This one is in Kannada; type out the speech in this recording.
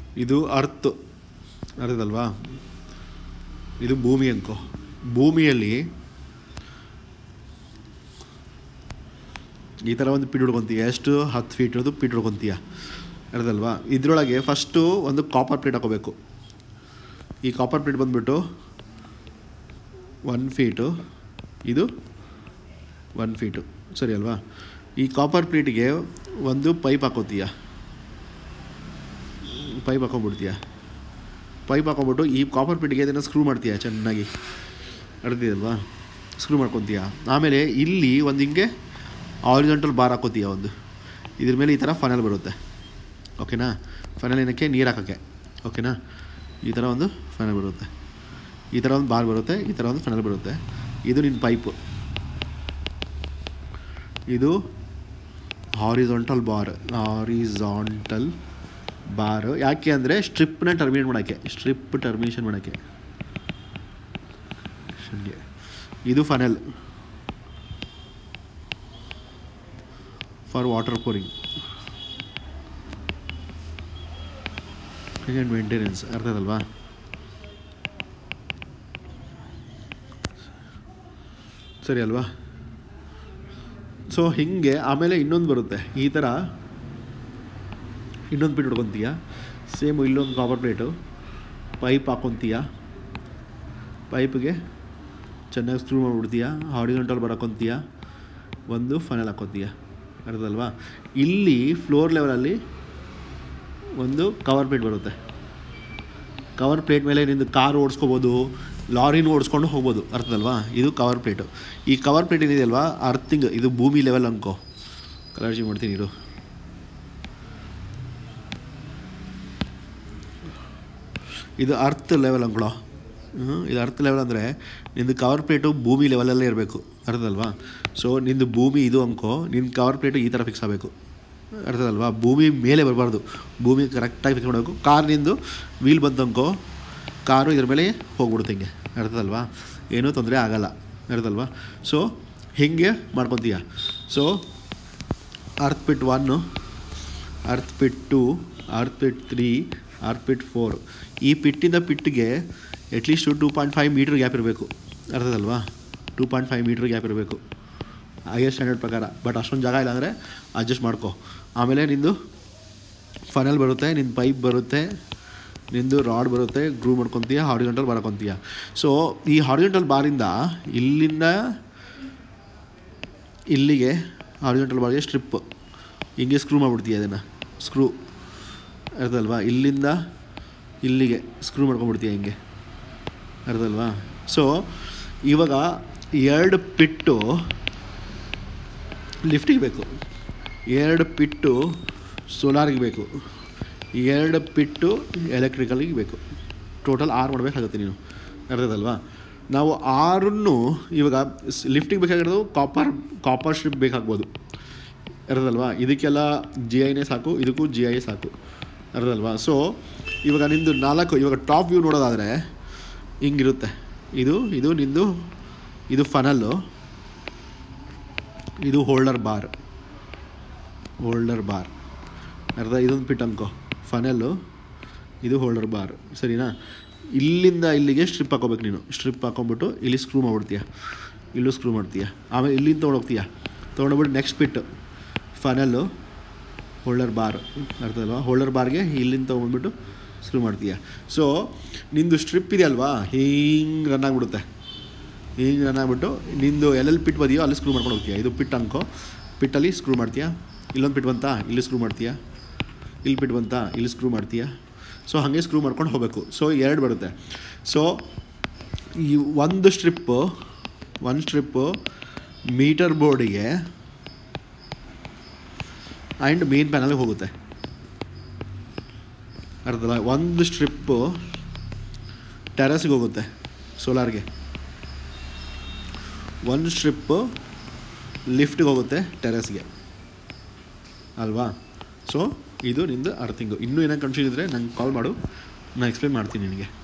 ಇದು ಅರ್ತ್ ಅರ್ಥದಲ್ವಾ ಇದು ಭೂಮಿ ಅನ್ಕೋ ಭೂಮಿಯಲ್ಲಿ ಈ ಥರ ಒಂದು ಪಿಡ್ ಹೊಡ್ಕೊತೀಯ ಎಷ್ಟು ಹತ್ತು ಫೀಟ್ ಇರೋದು ಪಿಡ್ ಹೊಡ್ಕೊತೀಯ ಅರ್ಥದಲ್ವಾ ಇದರೊಳಗೆ ಫಸ್ಟು ಒಂದು ಕಾಪರ್ ಪ್ಲೇಟ್ ಹಾಕೋಬೇಕು ಈ ಕಾಪರ್ ಪ್ಲೇಟ್ ಬಂದುಬಿಟ್ಟು ಒನ್ ಫೀಟು ಇದು ಒನ್ ಫೀಟು ಸರಿ ಅಲ್ವಾ ಈ ಕಾಪರ್ ಪ್ಲೇಟಿಗೆ ಒಂದು ಪೈಪ್ ಹಾಕೋತೀಯ ಪೈಪ್ ಹಾಕೊಂಡ್ಬಿಡ್ತೀಯ ಪೈಪ್ ಹಾಕೊಂಡ್ಬಿಟ್ಟು ಈ ಕಾಪರ್ ಪ್ಲೇಟಿಗೆ ಅದನ್ನು ಸ್ಕ್ರೂ ಮಾಡ್ತೀಯ ಚೆನ್ನಾಗಿ ಅಡ್ತಿದಲ್ವಾ ಸ್ಕ್ರೂ ಮಾಡ್ಕೊತೀಯ ಆಮೇಲೆ ಇಲ್ಲಿ ಒಂದು ಹಿಂಗೆ ಆರಿಜೆಂಟಲ್ ಬಾರ್ ಹಾಕೋತೀಯ ಒಂದು ಇದ್ರ ಮೇಲೆ ಈ ಥರ ಫನಲ್ ಬರುತ್ತೆ ಓಕೆನಾ ಫನಲ್ ಏನಕ್ಕೆ ನೀರು ಹಾಕೋಕ್ಕೆ ಓಕೆನಾ ಈ ಥರ ಒಂದು ಫನಲ್ ಬರುತ್ತೆ ಈ ಥರ ಒಂದು ಬಾರ್ ಬರುತ್ತೆ ಈ ಥರ ಒಂದು ಫನಲ್ ಬರುತ್ತೆ ಇದು ನಿನ್ನ ಪೈಪು ಇದು ಹಾರಿಜಾಂಟಲ್ ಬಾರ್ ಹಾರಿಜಾಂಟಲ್ ಬಾರ್ ಯಾಕೆ ಅಂದರೆ ಸ್ಟ್ರಿಪ್ನ ಟರ್ಮಿನೇಟ್ ಮಾಡೋಕ್ಕೆ ಸ್ಟ್ರಿಪ್ ಟರ್ಮಿನೇಷನ್ ಮಾಡೋಕ್ಕೆ ಹಂಗೆ ಇದು funnel for water pouring and maintenance ಅರ್ಥ ಅದಲ್ವಾ ಸರಿ ಅಲ್ವಾ ಸೊ ಹೀಗೆ ಆಮೇಲೆ ಇನ್ನೊಂದು ಬರುತ್ತೆ ಈ ಥರ ಇನ್ನೊಂದು ಪಿಟ್ ಹೊಡ್ಕೊತೀಯ ಸೇಮ್ ಇಲ್ಲೊಂದು ಕಾಪರ್ ಪ್ಲೇಟು ಪೈಪ್ ಹಾಕ್ಕೊತೀಯ ಪೈಪ್ಗೆ ಚೆನ್ನಾಗಿ ಸ್ಕ್ರೂ ಮಾಡಿಬಿಡ್ತೀಯ ಹಾರಿಜಾಂಟಲ್ ಬರಕೊಂತೀಯ ಒಂದು ಫನಲ್ ಹಾಕ್ಕೊತೀಯ ಅರ್ಥದಲ್ವಾ ಇಲ್ಲಿ ಫ್ಲೋರ್ ಲೆವೆಲಲ್ಲಿ ಒಂದು ಕವರ್ ಪ್ಲೇಟ್ ಬರುತ್ತೆ ಕವರ್ ಪ್ಲೇಟ್ ಮೇಲೆ ನಿಂದು ಕಾರ್ ಓಡಿಸ್ಕೋಬೋದು ಲಾರಿನ ಓಡಿಸ್ಕೊಂಡು ಹೋಗ್ಬೋದು ಅರ್ಥದಲ್ವಾ ಇದು ಕವರ್ ಪ್ಲೇಟು ಈ ಕವರ್ ಪ್ಲೇಟ್ ಏನಿದೆಯಲ್ವಾ ಅರ್ಥಿಂಗ್ ಇದು ಭೂಮಿ ಲೆವೆಲ್ ಅನ್ಕೋ ಕಲರ್ಜಿ ಮಾಡ್ತೀನಿ ಇದು ಇದು ಅರ್ತ್ ಲೆವೆಲ್ ಅಂಕೊಳ್ಳೋ ಹ್ಞೂ ಇದು ಅರ್ತ್ ಲೆವೆಲ್ ಅಂದರೆ ನಿಂದು ಕವರ್ ಪ್ಲೇಟು ಭೂಮಿ ಲೆವೆಲಲ್ಲೇ ಇರಬೇಕು ಅರ್ಥದಲ್ವಾ ಸೊ ನಿಂದು ಭೂಮಿ ಇದು ಅಂಕೋ ನಿನ್ನ ಕವರ್ ಪ್ಲೇಟು ಈ ಥರ ಫಿಕ್ಸ್ ಆಗಬೇಕು ಅರ್ಥದಲ್ವಾ ಭೂಮಿ ಮೇಲೆ ಬರಬಾರ್ದು ಭೂಮಿ ಕರೆಕ್ಟಾಗಿ ಫಿಕ್ಸ್ ಮಾಡಬೇಕು ಕಾರ್ ನಿಂದು ವೀಲ್ ಬಂತು ಅಂಕೋ ಕಾರು ಇದ್ರ ಮೇಲೆ ಹೋಗ್ಬಿಡುತ್ತೆ ಹಿಂಗೆ ಅರ್ಥದಲ್ವಾ ಏನೂ ತೊಂದರೆ ಆಗಲ್ಲ ಅರ್ಥದಲ್ವಾ ಸೊ ಹಿಂಗೆ ಮಾಡ್ಕೊತೀಯ so earth pit one earth pit two earth pit three earth pit four ಈ ಪಿಟ್ಟಿಂದ ಪಿಟ್ಟಿಗೆ at least two point five metre gap ಇರಬೇಕು ಅರ್ಥದಲ್ವಾ two point five metre gap ಇರಬೇಕು ಹೈಯರ್ ಸ್ಟ್ಯಾಂಡರ್ಡ್ ಪ್ರಕಾರ ಬಟ್ ಅಷ್ಟೊಂದು ಜಾಗ ಇಲ್ಲ ಅಂದರೆ ಅಡ್ಜಸ್ಟ್ ಮಾಡ್ಕೊ ಆಮೇಲೆ ನಿಂದು ಫನಲ್ ಬರುತ್ತೆ ನಿನ್ನ ಪೈಪ್ ಬರುತ್ತೆ ನಿಂದು ರಾಡ್ ಬರುತ್ತೆ ಗ್ರೂ ಮಾಡ್ಕೊತೀಯ ಹಾರಿಜೆಂಟಲ್ ಬರಕೊಂತೀಯ ಸೊ ಈ ಹಾರಿಜೆಂಟಲ್ ಬಾರಿಂದ ಇಲ್ಲಿಂದ ಇಲ್ಲಿಗೆ ಹಾರಿಜೆಂಟಲ್ ಬಾರ್ಗೆ ಸ್ಟ್ರಿಪ್ ಹಿಂಗೆ ಸ್ಕ್ರೂ ಮಾಡಿಬಿಡ್ತೀಯ ಅದನ್ನು ಸ್ಕ್ರೂ ಅರ್ಥಲ್ವಾ ಇಲ್ಲಿಂದ ಇಲ್ಲಿಗೆ ಸ್ಕ್ರೂ ಮಾಡ್ಕೊಂಡ್ಬಿಡ್ತೀಯ ಹಿಂಗೆ ಅರ್ಥಲ್ವಾ ಸೊ ಇವಾಗ ಎರಡು ಪಿಟ್ಟು ಲಿಫ್ಟಿಗೆ ಬೇಕು ಎರಡು ಪಿಟ್ಟು ಸೋಲಾರ್ಗೆ ಬೇಕು ಎರಡು ಪಿಟ್ಟು ಎಲೆಕ್ಟ್ರಿಕಲ್ಗೆ ಬೇಕು ಟೋಟಲ್ ಆರು ಮಾಡಬೇಕಾಗುತ್ತೆ ನೀನು ಅರ್ಥದಲ್ವಾ ನಾವು ಆರನ್ನು ಇವಾಗ ಲಿಫ್ಟಿಗೆ ಬೇಕಾಗಿರೋದು ಕಾಪರ್ ಕಾಪರ್ ಸ್ಟ್ರಿಪ್ ಬೇಕಾಗ್ಬೋದು ಅರ್ಥದಲ್ವಾ ಇದಕ್ಕೆಲ್ಲ ಜಿ ಐನೇ ಸಾಕು ಇದಕ್ಕೂ ಜಿ ಐ ಸಾಕು ಅರ್ಥದಲ್ವಾ ಸೊ ಇವಾಗ ನಿಂದು ನಾಲ್ಕು ಇವಾಗ ಟಾಪ್ ವ್ಯೂ ನೋಡೋದಾದರೆ ಹಿಂಗಿರುತ್ತೆ ಇದು ಇದು ನಿಂದು ಇದು ಫನಲ್ಲು ಇದು ಹೋಲ್ಡರ್ ಬಾರ್ ಹೋಲ್ಡರ್ ಬಾರ್ ಅರ್ಧ ಇದೊಂದು ಪಿಟ್ ಅನ್ಕೋ ಫನಲ್ಲು ಇದು ಹೋಲ್ಡರ್ ಬಾರ್ ಸರಿನಾ ಇಲ್ಲಿಂದ ಇಲ್ಲಿಗೆ ಸ್ಟ್ರಿಪ್ ಹಾಕೋಬೇಕು ನೀನು ಸ್ಟ್ರಿಪ್ ಹಾಕೊಂಬಿಟ್ಟು ಇಲ್ಲಿ ಸ್ಕ್ರೂ ಮಾಡ್ಬಿಡ್ತೀಯ ಇಲ್ಲೂ ಸ್ಕ್ರೂ ಮಾಡ್ತೀಯ ಆಮೇಲೆ ಇಲ್ಲಿಂದ ತೊಗೊಂಡೋಗ್ತೀಯ ತೊಗೊಂಡೋಗ್ಬಿಟ್ಟು next pit funnel holder bar ಅರ್ಥ ಅಲ್ವಾ ಹೋಲ್ಡರ್ ಬಾರ್ಗೆ ಇಲ್ಲಿಂದ ತೊಗೊಂಡ್ಬಿಟ್ಟು ಸ್ಕ್ರೂ ಮಾಡ್ತೀಯ ಸೊ ನಿಂದು ಸ್ಟ್ರಿಪ್ ಇದೆಯಲ್ವಾ ಹಿಂಗೆ ರನ್ ಆಗಿಬಿಡುತ್ತೆ ಹಿಂಗೆ ರನ್ ಆಗಿಬಿಟ್ಟು ನಿಂದು ಎಲ್ಲೆಲ್ಲಿ ಪಿಟ್ ಬದಿಯೋ ಅಲ್ಲಿ ಸ್ಕ್ರೂ ಮಾಡ್ಕೊಂಡು ಹೋಗ್ತೀಯ ಇದು ಪಿಟ್ ಅನ್ಕೋ ಪಿಟ್ಟಲ್ಲಿ ಸ್ಕ್ರೂ ಮಾಡ್ತೀಯ ಇಲ್ಲೊಂದು ಪಿಟ್ ಬಂತಾ ಇಲ್ಲಿ ಸ್ಕ್ರೂ ಮಾಡ್ತೀಯ ಇಲ್ಲಿ ಪಿಟ್ ಬಂತಾ ಇಲ್ಲಿ ಸ್ಕ್ರೂ ಮಾಡ್ತೀಯ ಸೊ ಹಾಗೆ ಸ್ಕ್ರೂ ಮಾಡ್ಕೊಂಡು ಹೋಗಬೇಕು ಸೊ ಎರಡು ಬರುತ್ತೆ ಸೊ ಈ ಒಂದು ಸ್ಟ್ರಿಪ್ಪು ಒಂದು ಸ್ಟ್ರಿಪ್ಪು ಮೀಟರ್ ಬೋರ್ಡಿಗೆ ಆ್ಯಂಡ್ ಮೇನ್ ಪ್ಯಾನಲ್ಗೆ ಹೋಗುತ್ತೆ ಅರ್ಥಲ್ಲ ಒಂದು ಸ್ಟ್ರಿಪ್ಪು ಟೆರಸ್ಗೆ ಹೋಗುತ್ತೆ ಸೋಲಾರ್ಗೆ ಒಂದು ಸ್ಟ್ರಿಪ್ಪು ಲಿಫ್ಟ್ಗೆ ಹೋಗುತ್ತೆ ಟೆರಸ್ಗೆ ಅಲ್ವಾ ಸೊ ಇದು ನಿಂದು ಅರ್ಥಿಂಗು ಇನ್ನೂ ಏನಾದ್ರು ಕನ್ಫ್ಯೂಸ್ ಇದ್ದರೆ ನಂಗೆ ಕಾಲ್ ಮಾಡು ನಾನು ಎಕ್ಸ್ಪ್ಲೇನ್ ಮಾಡ್ತೀನಿ ನಿನಗೆ